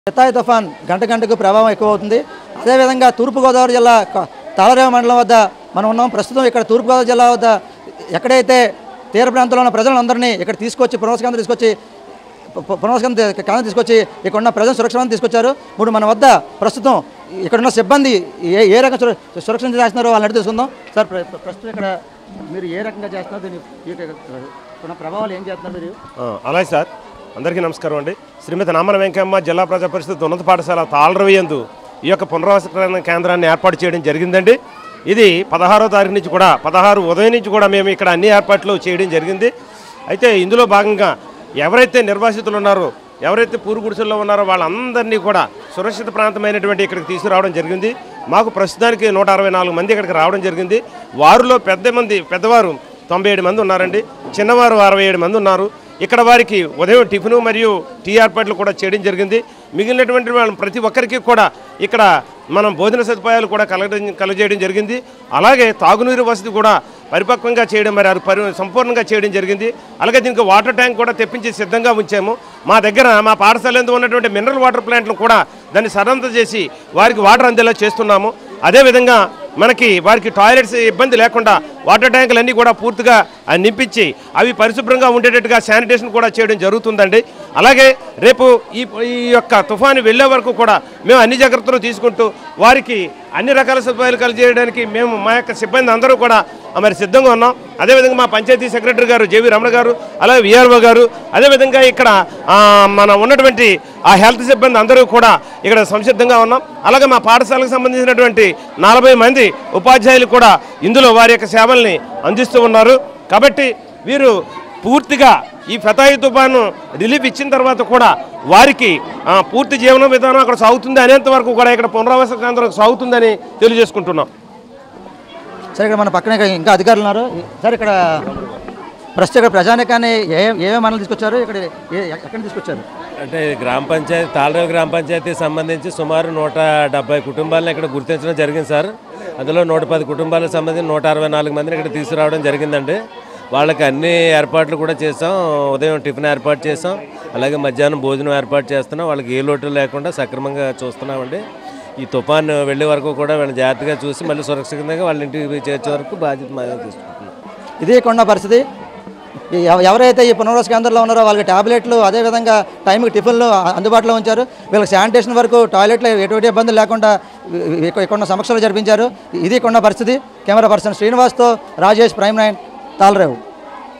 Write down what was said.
పెత్తాయి తుఫాన్ గంట గంటకు ప్రభావం ఎక్కువ అవుతుంది అదేవిధంగా తూర్పుగోదావరి జిల్లా క- తాళరేవ మండలం వద్ద మనం ఉన్నాం ప్రస్తుతం ఇక్కడ తూర్పుగోదావరి జిల్లా వద్ద ఎక్కడైతే తీర ప్రాంతంలో ఉన్న ప్రజలందరినీ ఇక్కడ తీసుకొచ్చి పునర్వసకేంద్రం తీసుకొచ్చి పు- పునర్వసకేంద్రం కేంద్రం తీసుకొచ్చి ఇక్కడ ఉన్న ప్రజల సురక్షణ తీసుకొచ్చారు ఇప్పుడు మన వద్ద ప్రస్తుతం ఇక్కడ ఉన్న సిబ్బంది ఏ ఏ రకంగా సుర- సురక్షణ చేస్తున్నారో వాళ్ళని అడిగి తెలుసుకుందాం సార్ ప్ర- ప్ర- ప్రస్తుతం ఇక్కడ మీరు ఏ రకంగా చేస్తున్నారు దీని ఈ యొక్క ఉన్న ప్రభావాలు ఏం చేస్తున్నారు మీరు ఆ, అలాగే సార్ అందరికీ నమస్కారం అండి శ్రీమతి నామన వెంకమ్మ జిల్లా ప్రజా పరిషత్ ఉన్నత పాఠశాల తాళరవియందు ఈ యొక్క పునరావాసకరణ కేంద్రాన్ని ఏర్పాటు చేయడం జరిగిందండి ఇది పదహారో తారీఖు నుంచి కూడా పదహారు ఉదయం నుంచి కూడా మేము ఇక్కడ అన్ని ఏర్పాట్లు చేయడం జరిగింది అయితే ఇందులో భాగంగా ఎవరైతే నిర్వాసితులు ఉన్నారో ఎవరైతే పూరు గుడిసెల్లో ఉన్నారో వాళ్ళందరినీ కూడా సురక్షిత ప్రాంతమైనటువంటి ఇక్కడికి తీసుకురావడం జరిగింది మాకు ప్రస్తుతానికి నూట అరవై నాలుగు మంది ఇక్కడికి రావడం జరిగింది వారిలో పెద్ద మంది పెద్దవారు తొంభై ఏడు మంది ఉన్నారండి చిన్నవారు అరవై ఏడు మంది ఉన్నారు ఇక్కడ వారికి ఉదయం టిఫిన్ మరియు టీ ఏర్పాట్లు కూడా చేయడం జరిగింది మిగిలినటువంటి వాళ్ళు ప్రతి ఒక్కరికి కూడా ఇక్కడ మనం భోజన సదుపాయాలు కూడా కలగడం కలగజేయడం జరిగింది అలాగే తాగునీరు వసతి కూడా పరిపక్వంగా చేయడం మరి అది పరి సంపూర్ణంగా చేయడం జరిగింది అలాగే దీనికి వాటర్ ట్యాంక్ కూడా తెప్పించి సిద్ధంగా ఉంచాము మా దగ్గర మా పాఠశాల ఎందు ఉన్నటువంటి మినరల్ వాటర్ ప్లాంట్ను కూడా దాన్ని సరంత చేసి వారికి వాటర్ అందేలా చేస్తున్నాము అదేవిధంగా మనకి వారికి టాయిలెట్స్ ఇబ్బంది లేకుండా వాటర్ ట్యాంకులన్నీ కూడా పూర్తిగా ఆ, నింపించి అవి పరిశుభ్రంగా ఉండేటట్టుగా శానిటేషన్ కూడా చేయడం జరుగుతుందండి అలాగే రేపు ఈ ఈ యొక్క తుఫాను వెళ్ళే వరకు కూడా మేము అన్ని జాగ్రత్తలు తీసుకుంటూ వారికి అన్ని రకాల సదుపాయాలు కలిగజేయడానికి మేము మా యొక్క సిబ్బంది అందరూ కూడా ఆ, మరి సిద్ధంగా ఉన్నాం అదేవిధంగా మా పంచాయతీ సెక్రటరీ గారు జేవి రమణ గారు అలాగే విఆర్ఓ గారు అదేవిధంగా ఇక్కడ ఆ, మన ఉన్నటువంటి ఆ హెల్త్ సిబ్బంది అందరూ కూడా ఇక్కడ సంసిద్ధంగా ఉన్నాం అలాగే మా పాఠశాలకు సంబంధించినటువంటి నలభై మంది ఉపాధ్యాయులు కూడా ఇందులో వారి యొక్క సేవల్ని అందిస్తూ ఉన్నారు కాబట్టి వీరు పూర్తిగా ఈ ఫతాయి తుఫాను రిలీఫ్ ఇచ్చిన తర్వాత కూడా వారికి ఆ, పూర్తి జీవన విధానం అక్కడ సాగుతుంది అనేంత వరకు కూడా ఇక్కడ పునరావాస కేంద్రం సాగుతుందని తెలియజేసుకుంటున్నాం సార్ ఇక్కడ మన పక్కనే ఇంకా అధికారులు ఉన్నారు సార్ ఇక్కడ ప్రస్తుతం ఇక్కడ ప్రజానికాన్ని ఏ ఏమేమి మనలు తీసుకొచ్చారు ఇక్కడ ఏ- ఎక్కడ తీసుకొచ్చారు అంటే గ్రామ పంచాయతీ తాళరేవు గ్రామ పంచాయతీ సంబంధించి సుమారు నూట డెబ్బై కుటుంబాలను ఇక్కడ గుర్తించడం జరిగింది సార్ అందులో నూట పది కుటుంబాలకు సంబంధించి నూట అరవై నాలుగు మందిని ఇక్కడ తీసుకురావడం జరిగిందండి వాళ్ళకి అన్ని ఏర్పాట్లు కూడా చేసాం ఉదయం టిఫిన్ ఏర్పాటు చేసాం అలాగే మధ్యాహ్నం భోజనం ఏర్పాటు చేస్తున్నాం వాళ్ళకి ఏ లోటు లేకుండా సక్రమంగా చూస్తున్నామండి ఈ తుఫాన్ వెళ్ళే వరకు కూడా వాళ్ళని జాగ్రత్తగా చూసి మళ్ళీ సురక్షితంగా వాళ్ళ ఇంటికి చేర్చే వరకు బాధ్యత మేము తీసుకుంటున్నాం ఇది కొండ పరిస్థితి ఈ ఎవ- ఎవరైతే ఈ పునర్వాస కేంద్రంలో ఉన్నారో వాళ్ళకి టాబ్లెట్లు అదేవిధంగా టైంకి టిఫిన్లు అ- అందుబాటులో ఉంచారు వీళ్ళకి శానిటేషన్ వరకు టాయిలెట్లు ఎటువంటి ఇబ్బందులు లేకుండా ఇక్కడ ఉన్న సమక్షలు జరిపించారు ఇది కొండ పరిస్థితి కెమెరా పర్సన్ శ్రీనివాస్తో రాజేష్ ప్రైమ్ నైన్ తాళరేవు